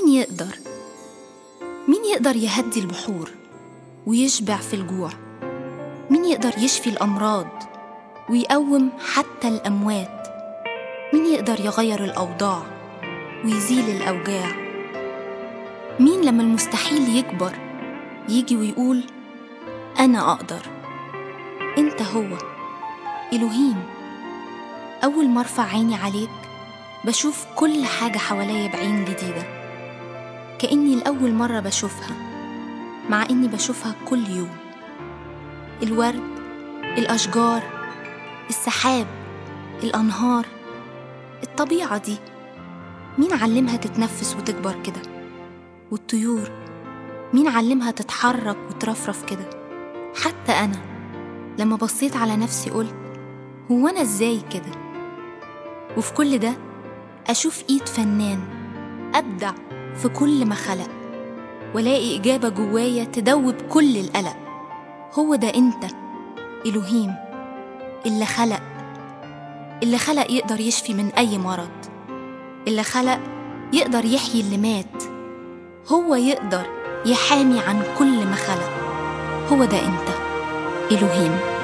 مين يقدر مين يقدر يهدي البحور ويشبع في الجوع مين يقدر يشفي الامراض ويقوم حتى الاموات مين يقدر يغير الاوضاع ويزيل الاوجاع مين لما المستحيل يكبر يجي ويقول انا اقدر انت هو الوهيم اول ما ارفع عيني عليك بشوف كل حاجه حواليا بعين جديده كاني لاول مره بشوفها مع اني بشوفها كل يوم الورد الاشجار السحاب الانهار الطبيعه دي مين علمها تتنفس وتكبر كده والطيور مين علمها تتحرك وترفرف كده حتى انا لما بصيت على نفسي قلت هو انا ازاي كده وفي كل ده اشوف ايد فنان ابدع في كل ما خلق والاقي اجابه جوايا تدوب كل القلق هو ده انت الوهيم اللي خلق اللي خلق يقدر يشفي من اي مرض اللي خلق يقدر يحيي اللي مات هو يقدر يحامي عن كل ما خلق هو ده انت الوهيم